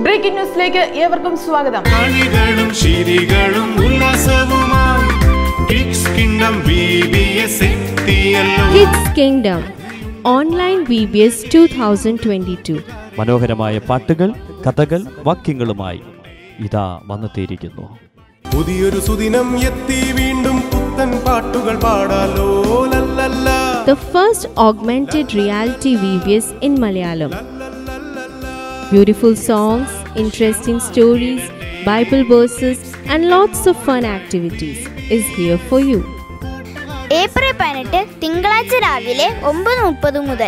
breaking ന്യൂസിലേക്ക് ഏവർക്കും സ്വാഗതം കളികളും ചിരികളും ഉല്ലാസവുമായി kids kingdom B B S എത്തിയല്ലോ kids kingdom online V B S two thousand twenty two മനോഹരമായ പാട്ടുകൾ കഥകൾ വാക്യങ്ങളുമായി ഇതാ വന്നെത്തിയിരിക്കുന്നു പുതിയൊരു സുദിനം എത്തി വീണ്ടും പുത്തൻ പാട്ടുകൾ പാടാലോ ലല്ലല്ല the first augmented reality V B S in Malayalam beautiful songs interesting stories Bible verses and lots of fun activities is here for you April പതിനെട്ട് തിങ്കളാഴ്ച രാവിലെ ഒമ്പത് മുപ്പത് മുതൽ